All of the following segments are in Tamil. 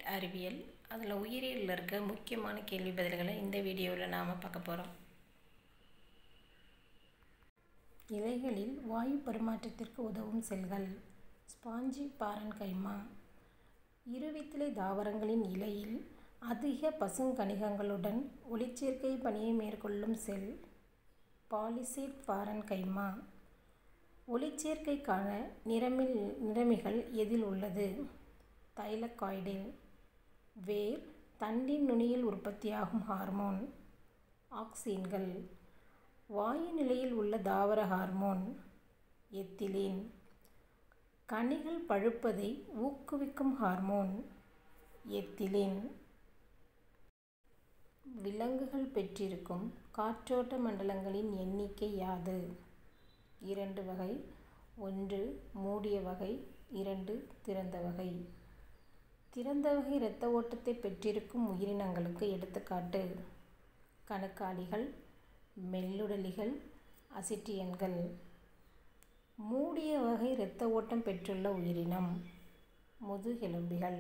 அறிவியல் அதில் உயிரியலில் இருக்க முக்கியமான கேள்வி பதில்களை இந்த வீடியோவில் நாம் பார்க்க போகிறோம் இலைகளில் வாயு பரிமாற்றத்திற்கு உதவும் செல்கள் ஸ்பாஞ்சி பாரன்கைமா இருவித்திலை தாவரங்களின் இலையில் அதிக பசுங்கணிகங்களுடன் ஒளிச்சேர்க்கை பணியை மேற்கொள்ளும் செல் பாலிசேட் பாரன்கைமா ஒளிச்சேர்க்கைக்கான நிறமில் நிறமிகள் எதில் உள்ளது தைலக்காய்டில் வேர் தண்டின் நுனியில் உற்பத்தியாகும் ஹார்மோன் ஆக்சீன்கள் வாயு நிலையில் உள்ள தாவர ஹார்மோன் எத்திலீன் கனிகள் பழுப்பதை ஊக்குவிக்கும் ஹார்மோன் எத்திலீன் விலங்குகள் பெற்றிருக்கும் காற்றோட்ட மண்டலங்களின் எண்ணிக்கை யாது இரண்டு வகை ஒன்று மூடிய வகை இரண்டு திறந்த வகை திறந்த வகை இரத்த ஓட்டத்தை பெற்றிருக்கும் உயிரினங்களுக்கு எடுத்துக்காட்டு கணுக்காலிகள் மெல்லுடலிகள் அசிட்டியன்கள் மூடிய வகை இரத்த ஓட்டம் பெற்றுள்ள உயிரினம் முதுகெலும்பிகள்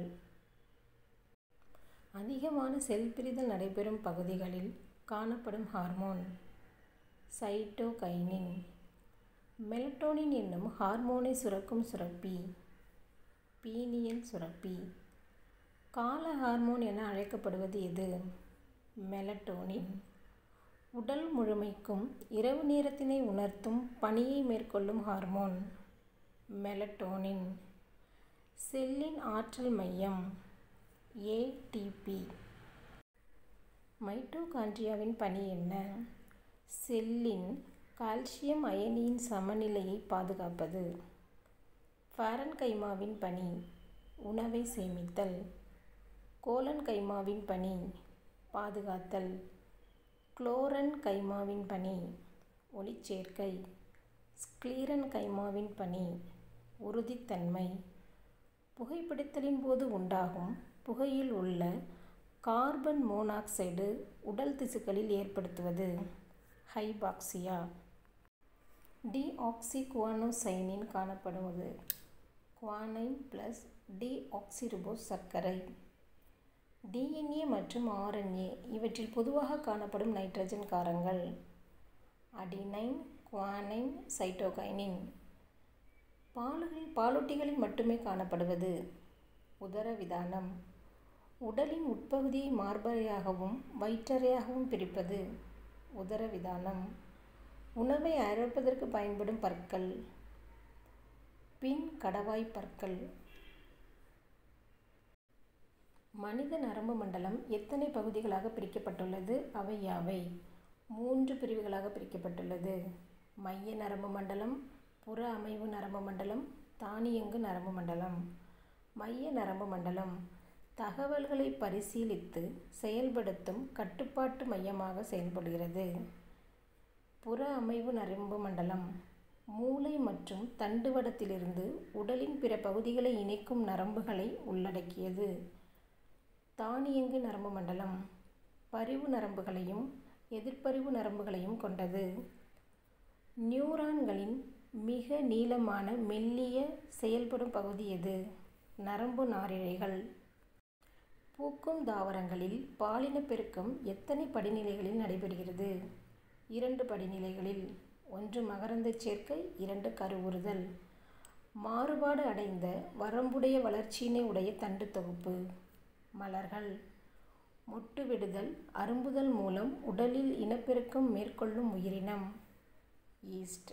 அதிகமான செல் பிரிதல் நடைபெறும் பகுதிகளில் காணப்படும் ஹார்மோன் சைட்டோகைனின் மெலட்டோனின் என்னும் ஹார்மோனை சுரக்கும் சுரப்பி பீனியல் சுரப்பி கால ஹார்மோன் என அழைக்கப்படுவது எது மெலட்டோனின் உடல் முழுமைக்கும் இரவு நேரத்தினை உணர்த்தும் பணியை மேற்கொள்ளும் ஹார்மோன் மெலட்டோனின் செல்லின் ஆற்றல் மையம் ஏடிபி மைட்டோகாண்ட்ரியாவின் பணி என்ன செல்லின் கால்சியம் அயனியின் சமநிலையை பாதுகாப்பது ஃபாரன்கைமாவின் பணி உணவை சேமித்தல் கோலன் கைமாவின் பணி பாதுகாத்தல் குளோரன் கைமாவின் பணி ஒளிச்சேர்க்கை ஸ்க்ளீரன் கைமாவின் பணி உறுதித்தன்மை புகைப்பிடித்தலின் போது உண்டாகும் புகையில் உள்ள கார்பன் மோனாக்சைடு உடல் திசுக்களில் ஏற்படுத்துவது ஹைபாக்சியா டிஆக்சி குவானோசைனின் காணப்படுவது குவானைன் ப்ளஸ் டிஆக்சிரிபோஸ் சர்க்கரை டிஎன்ஏ மற்றும் ஆர்என்ஏ இவற்றில் பொதுவாக காணப்படும் நைட்ரஜன் காரங்கள் அடினைன் குவானைன் சைட்டோகைனின் பாலுகள் பாலூட்டிகளில் மட்டுமே காணப்படுவது உதரவிதானம் உடலின் உட்பகுதியை மார்பறையாகவும் வயிற்றறையாகவும் பிரிப்பது உதரவிதானம் உணவை அரைப்பதற்கு பயன்படும் பற்கள் பின் கடவாய் பற்கள் மனித நரம்பு மண்டலம் எத்தனை பகுதிகளாக பிரிக்கப்பட்டுள்ளது அவை யாவை மூன்று பிரிவுகளாக பிரிக்கப்பட்டுள்ளது மைய நரம்பு மண்டலம் புற அமைவு நரம்பு மண்டலம் தானியங்கு நரம்பு மண்டலம் மைய நரம்பு மண்டலம் தகவல்களை பரிசீலித்து செயல்படுத்தும் கட்டுப்பாட்டு மையமாக செயல்படுகிறது புற அமைவு நரம்பு மண்டலம் மூளை மற்றும் தண்டுவடத்திலிருந்து உடலின் பிற பகுதிகளை இணைக்கும் நரம்புகளை உள்ளடக்கியது தானியங்கு நரம்பு மண்டலம் பரிவு நரம்புகளையும் எதிர்ப்பரிவு நரம்புகளையும் கொண்டது நியூரான்களின் மிக நீளமான மெல்லிய செயல்படும் பகுதி எது நரம்பு நாரிழைகள் பூக்கும் தாவரங்களில் பாலினப் பெருக்கம் எத்தனை படிநிலைகளில் நடைபெறுகிறது இரண்டு படிநிலைகளில் ஒன்று மகரந்த சேர்க்கை இரண்டு கருவுறுதல் மாறுபாடு அடைந்த வரம்புடைய வளர்ச்சியினை உடைய தண்டு தொகுப்பு மலர்கள் மொட்டு விடுதல் அரும்புதல் மூலம் உடலில் இனப்பெருக்கம் மேற்கொள்ளும் உயிரினம் ஈஸ்ட்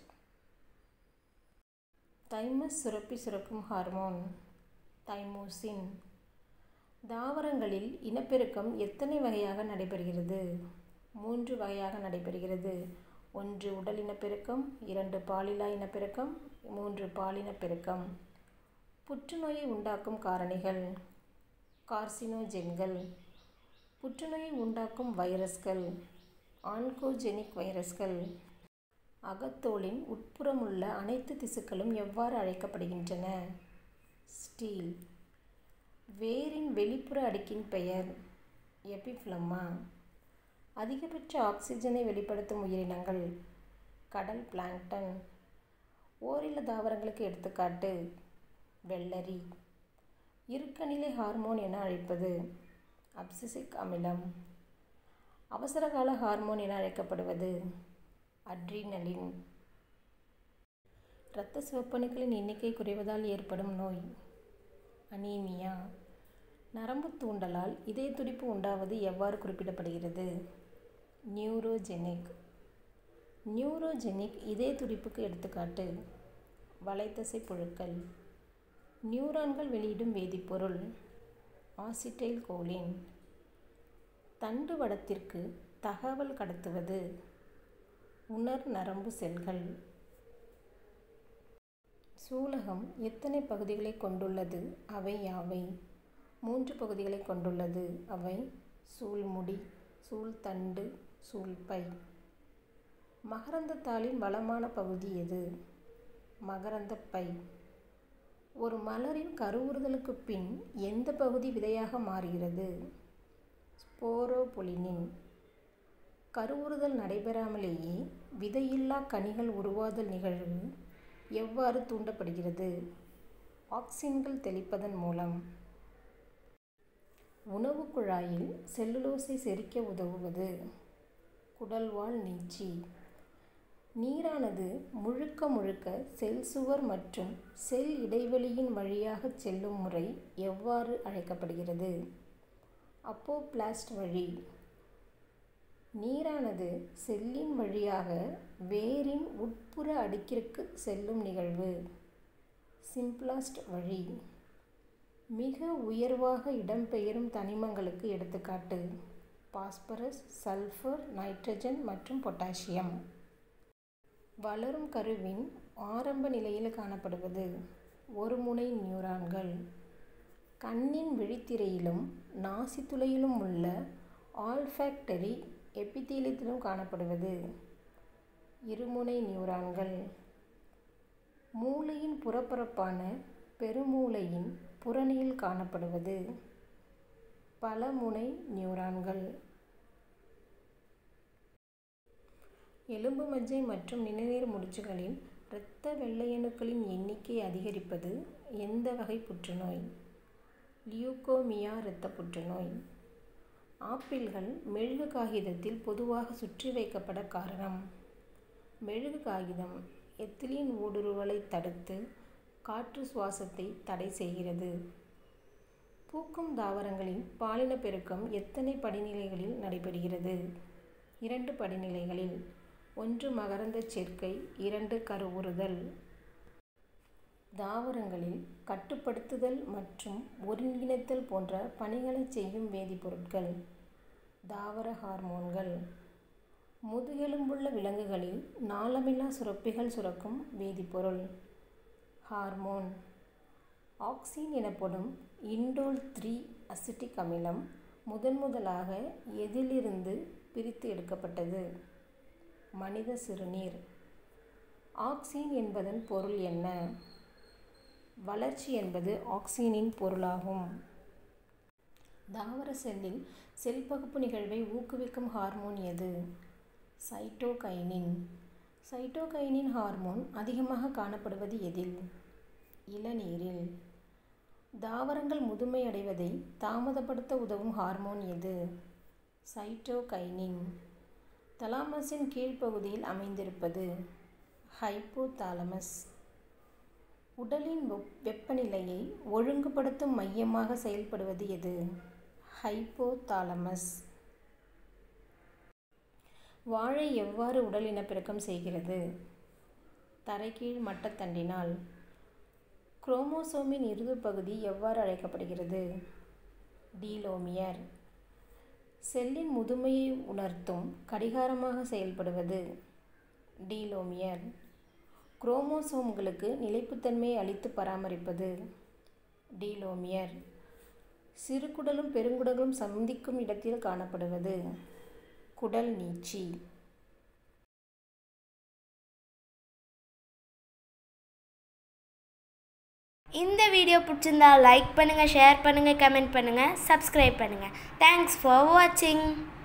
தைமஸ் சுரப்பி சுரக்கும் ஹார்மோன் தைமோசின் தாவரங்களில் இனப்பெருக்கம் எத்தனை வகையாக நடைபெறுகிறது மூன்று வகையாக நடைபெறுகிறது ஒன்று உடல் இனப்பெருக்கம் இரண்டு பாலிலா இனப்பெருக்கம் மூன்று பாலினப்பெருக்கம் புற்றுநோயை உண்டாக்கும் காரணிகள் கார்சினோஜென்கள் புற்றுநோயை உண்டாக்கும் வைரஸ்கள் ஆன்கோஜெனிக் வைரஸ்கள் அகத்தோலின் உட்புறமுள்ள அனைத்து திசுக்களும் எவ்வாறு அழைக்கப்படுகின்றன ஸ்டீல் வேரின் வெளிப்புற அடுக்கின் பெயர் எபிஃப்ளம்மா அதிகபட்ச ஆக்சிஜனை வெளிப்படுத்தும் உயிரினங்கள் கடல் பிளாங்டன் ஓரில தாவரங்களுக்கு எடுத்துக்காட்டு வெள்ளரி இறுக்கநிலை ஹார்மோன் என அழைப்பது அப்சிசிக் அமிலம் அவசரகால ஹார்மோன் என அழைக்கப்படுவது அட்ரினலின் இரத்த சிவப்பணுக்களின் எண்ணிக்கை குறைவதால் ஏற்படும் நோய் அனீமியா நரம்பு தூண்டலால் இதய துடிப்பு உண்டாவது எவ்வாறு குறிப்பிடப்படுகிறது நியூரோஜெனிக் நியூரோஜெனிக் இதய துடிப்புக்கு எடுத்துக்காட்டு வலைத்தசை புழுக்கள் நியூரான்கள் வெளியிடும் வேதிப்பொருள் ஆசிட்டைல் கோலின் தண்டு வடத்திற்கு தகவல் கடத்துவது உணர் நரம்பு செல்கள் சூலகம் எத்தனை பகுதிகளை கொண்டுள்ளது அவை யாவை மூன்று பகுதிகளை கொண்டுள்ளது அவை சூழ்முடி சூழ்தண்டு சூழ்பை மகரந்தத்தாளின் வளமான பகுதி எது மகரந்த பை ஒரு மலரின் கருவுறுதலுக்கு பின் எந்த பகுதி விதையாக மாறுகிறது ஸ்போரோபொலினின் கருவுறுதல் நடைபெறாமலேயே விதையில்லா கனிகள் உருவாதல் நிகழ்வு எவ்வாறு தூண்டப்படுகிறது ஆக்சின்கள் தெளிப்பதன் மூலம் உணவு குழாயில் செல்லுலோஸை செரிக்க உதவுவது குடல்வால் நீட்சி நீரானது முழுக்க முழுக்க செல் சுவர் மற்றும் செல் இடைவெளியின் வழியாக செல்லும் முறை எவ்வாறு அழைக்கப்படுகிறது அப்போபிளாஸ்ட் வழி நீரானது செல்லின் வழியாக வேரின் உட்புற அடுக்கிற்கு செல்லும் நிகழ்வு சிம்பிளாஸ்ட் வழி மிக உயர்வாக இடம்பெயரும் தனிமங்களுக்கு எடுத்துக்காட்டு பாஸ்பரஸ் சல்ஃபர் நைட்ரஜன் மற்றும் பொட்டாசியம் வளரும் கருவின் ஆரம்ப நிலையில் காணப்படுவது ஒரு முனை நியூரான்கள் கண்ணின் விழித்திரையிலும் நாசித்துளையிலும் உள்ள ஆல்ஃபேக்டரி எபித்தீலியத்திலும் காணப்படுவது இருமுனை நியூரான்கள் மூளையின் புறப்பரப்பான பெருமூளையின் புறணியில் காணப்படுவது பலமுனை நியூரான்கள் எலும்பு மஜ்ஜை மற்றும் நிணநீர் முடிச்சுகளில் இரத்த வெள்ளையணுக்களின் எண்ணிக்கை அதிகரிப்பது எந்த வகை புற்றுநோய் லியூகோமியா இரத்த புற்றுநோய் ஆப்பிள்கள் மெழுகு காகிதத்தில் பொதுவாக சுற்றி வைக்கப்பட காரணம் மெழுகு காகிதம் எத்திலீன் ஊடுருவலை தடுத்து காற்று சுவாசத்தை தடை செய்கிறது பூக்கும் தாவரங்களின் பாலின பெருக்கம் எத்தனை படிநிலைகளில் நடைபெறுகிறது இரண்டு படிநிலைகளில் ஒன்று மகரந்த சேர்க்கை இரண்டு கருவுறுதல் தாவரங்களில் கட்டுப்படுத்துதல் மற்றும் ஒருங்கிணைத்தல் போன்ற பணிகளை செய்யும் வேதிப்பொருட்கள் தாவர ஹார்மோன்கள் முதுகெலும்புள்ள விலங்குகளில் நாளமில்லா சுரப்பிகள் சுரக்கும் வேதிப்பொருள் ஹார்மோன் ஆக்சின் எனப்படும் இண்டோல் த்ரீ அசிட்டிக் அமிலம் முதன் முதலாக எதிலிருந்து பிரித்து எடுக்கப்பட்டது மனித சிறுநீர் ஆக்சின் என்பதன் பொருள் என்ன வளர்ச்சி என்பது ஆக்சினின் பொருளாகும் தாவர செல்லில் செல் பகுப்பு நிகழ்வை ஊக்குவிக்கும் ஹார்மோன் எது சைட்டோகைனின் சைட்டோகைனின் ஹார்மோன் அதிகமாக காணப்படுவது எதில் இளநீரில் தாவரங்கள் முதுமை அடைவதை தாமதப்படுத்த உதவும் ஹார்மோன் எது சைட்டோகைனின் தலாமஸின் கீழ்ப்பகுதியில் அமைந்திருப்பது ஹைப்போதாலமஸ் உடலின் வெப்பநிலையை ஒழுங்குபடுத்தும் மையமாக செயல்படுவது எது ஹைப்போதாலமஸ் வாழை எவ்வாறு உடல் இனப்பெருக்கம் செய்கிறது தரைக்கீழ் மட்டத்தண்டினால் குரோமோசோமின் இறுதி பகுதி எவ்வாறு அழைக்கப்படுகிறது டீலோமியர் செல்லின் முதுமையை உணர்த்தும் கடிகாரமாக செயல்படுவது டீலோமியர் குரோமோசோம்களுக்கு நிலைப்புத்தன்மையை அளித்து பராமரிப்பது டீலோமியர் சிறுகுடலும் பெருங்குடலும் சந்திக்கும் இடத்தில் காணப்படுவது குடல் நீட்சி இந்த வீடியோ பிடிச்சிருந்தா லைக் பண்ணுங்கள் ஷேர் பண்ணுங்கள் கமெண்ட் பண்ணுங்கள் சப்ஸ்கிரைப் பண்ணுங்கள் தேங்க்ஸ் ஃபார் வாட்சிங்